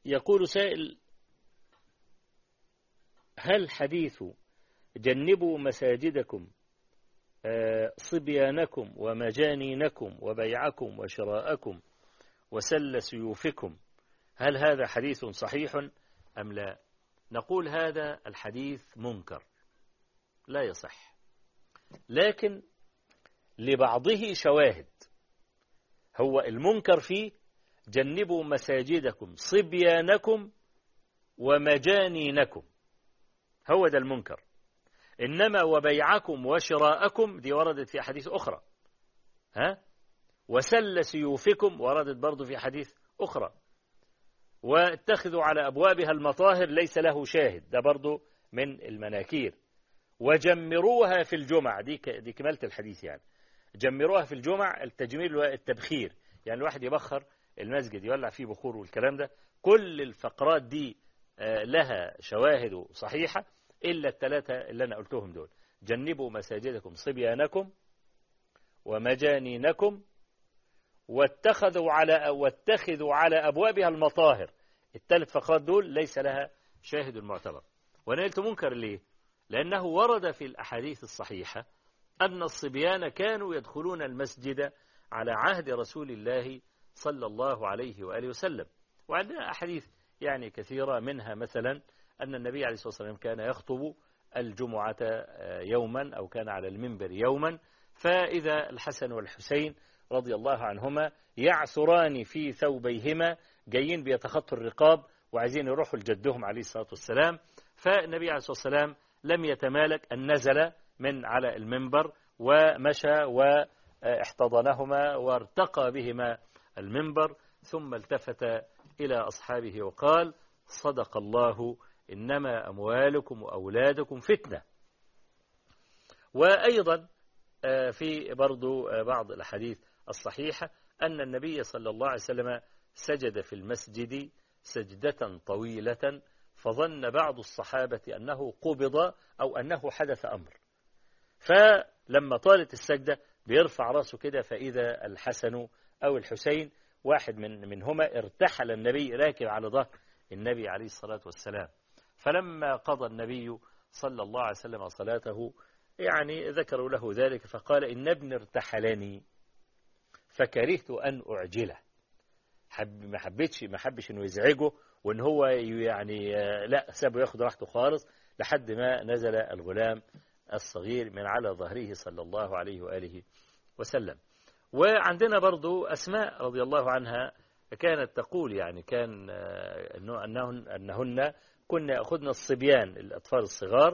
يقول سائل هل حديث جنبوا مساجدكم صبيانكم ومجانينكم وبيعكم وشراءكم وسل سيوفكم هل هذا حديث صحيح أم لا نقول هذا الحديث منكر لا يصح لكن لبعضه شواهد هو المنكر فيه جنبوا مساجدكم صبيانكم ومجانينكم هو ده المنكر إنما وبيعكم وشراءكم دي وردت في أحاديث أخرى ها وسل سيوفكم وردت برضو في حديث أخرى واتخذوا على أبوابها المطاهر ليس له شاهد ده برضو من المناكير وجمروها في الجمع دي دي كمالة الحديث يعني جمروها في الجمع التجميل والتبخير يعني الواحد يبخر المسجد يولع فيه بخور والكلام ده كل الفقرات دي لها شواهد صحيحة إلا الثلاثة اللي أنا قلتهم دول جنبوا مساجدكم صبيانكم ومجانينكم واتخذوا على واتخذوا على أبوابها المطاهر الثلاث فقرات دول ليس لها شاهد معتبر وأنا قلت منكر ليه لأنه ورد في الأحاديث الصحيحة أن الصبيان كانوا يدخلون المسجد على عهد رسول الله صلى الله عليه وآله وسلم وعندنا أحاديث يعني كثيرة منها مثلا أن النبي عليه الصلاة والسلام كان يخطب الجمعة يوما أو كان على المنبر يوما فإذا الحسن والحسين رضي الله عنهما يعثران في ثوبيهما جايين بيتخطوا الرقاب وعايزين يروحوا لجدهم عليه الصلاة والسلام فالنبي عليه الصلاة والسلام لم يتمالك أن نزل من على المنبر ومشى واحتضنهما وارتقى بهما المنبر ثم التفت إلى أصحابه وقال صدق الله إنما أموالكم وأولادكم فتنة وأيضا في برضو بعض الأحاديث الصحيحة أن النبي صلى الله عليه وسلم سجد في المسجد سجدة طويلة فظن بعض الصحابة أنه قبض أو أنه حدث أمر فلما طالت السجدة بيرفع رأسه كده فإذا الحسن أو الحسين واحد من منهما ارتحل النبي راكب على ظهر النبي عليه الصلاة والسلام فلما قضى النبي صلى الله عليه وسلم صلاته يعني ذكروا له ذلك فقال إن ابن ارتحلني فكرهت أن أعجله حب ما حبيتش ما حبش انه يزعجه وان هو يعني لا سابه ياخد راحته خالص لحد ما نزل الغلام الصغير من على ظهره صلى الله عليه وآله وسلم وعندنا برضو أسماء رضي الله عنها كانت تقول يعني كان أنهن, أنهن كنا يأخذن الصبيان الأطفال الصغار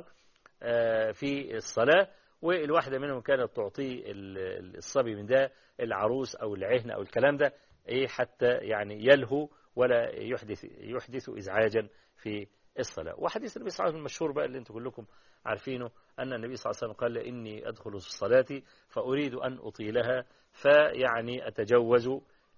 في الصلاة والواحدة منهم كانت تعطي الصبي من ده العروس أو العهن أو الكلام ده إيه حتى يعني يلهو ولا يحدث يحدث إزعاجا في الصلاة وحديث النبي صلى الله عليه وسلم المشهور بقى اللي انتم كلكم عارفينه أن النبي صلى الله عليه وسلم قال إني أدخل في الصلاة فأريد أن أطيلها فيعني أتجوز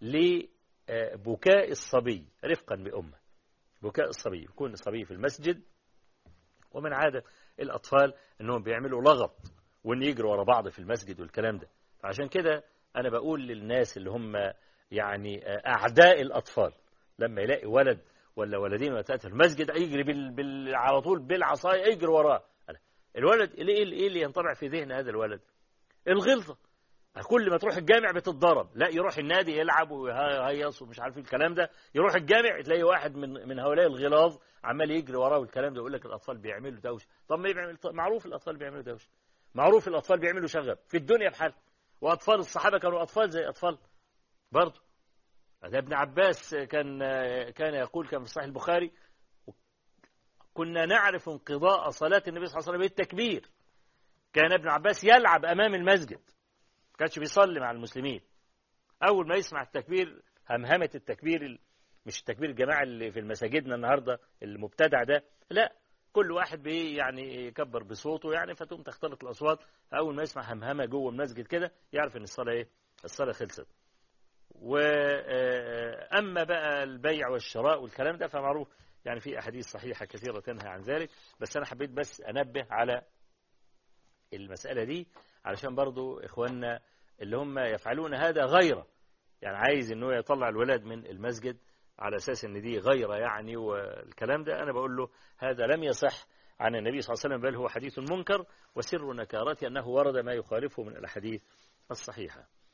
لبكاء الصبي رفقا بأمه بكاء الصبي يكون الصبي في المسجد ومن عادة الأطفال أنهم بيعملوا لغط وأن يجروا ورا بعض في المسجد والكلام ده فعشان كده أنا بقول للناس اللي هم يعني أعداء الأطفال لما يلاقي ولد ولا ولدين ولا في المسجد يجري بال... بال... على طول بالعصاية يجري وراه الولد ايه اللي, اللي ينطبع في ذهن هذا الولد الغلظة كل ما تروح الجامع بتتضرب لا يروح النادي يلعب ويهيص ومش عارف الكلام ده يروح الجامع تلاقي واحد من من هؤلاء الغلاظ عمال يجري وراه والكلام ده يقول لك الاطفال بيعملوا دوشه طب ما يعمل معروف الاطفال بيعملوا دوشه معروف الاطفال بيعملوا شغب في الدنيا بحال واطفال الصحابه كانوا اطفال زي اطفال برضه ده ابن عباس كان كان يقول كان في صحيح البخاري كنا نعرف انقضاء صلاة النبي صلى الله عليه وسلم بالتكبير كان ابن عباس يلعب أمام المسجد كانش بيصلي مع المسلمين أول ما يسمع التكبير همهمة التكبير مش التكبير الجماعي اللي في المساجدنا النهاردة المبتدع ده لا كل واحد بي يعني يكبر بصوته يعني فتقوم تختلط الأصوات أول ما يسمع همهمة جوه المسجد كده يعرف إن الصلاة إيه الصلاة خلصت وأما بقى البيع والشراء والكلام ده فمعروف يعني في أحاديث صحيحة كثيرة تنهى عن ذلك بس أنا حبيت بس أنبه على المسألة دي علشان برضو إخواننا اللي هم يفعلون هذا غيره يعني عايز أنه يطلع الولد من المسجد على أساس أن دي غير يعني والكلام ده أنا بقول له هذا لم يصح عن النبي صلى الله عليه وسلم بل هو حديث منكر وسر نكارته أنه ورد ما يخالفه من الأحاديث الصحيحة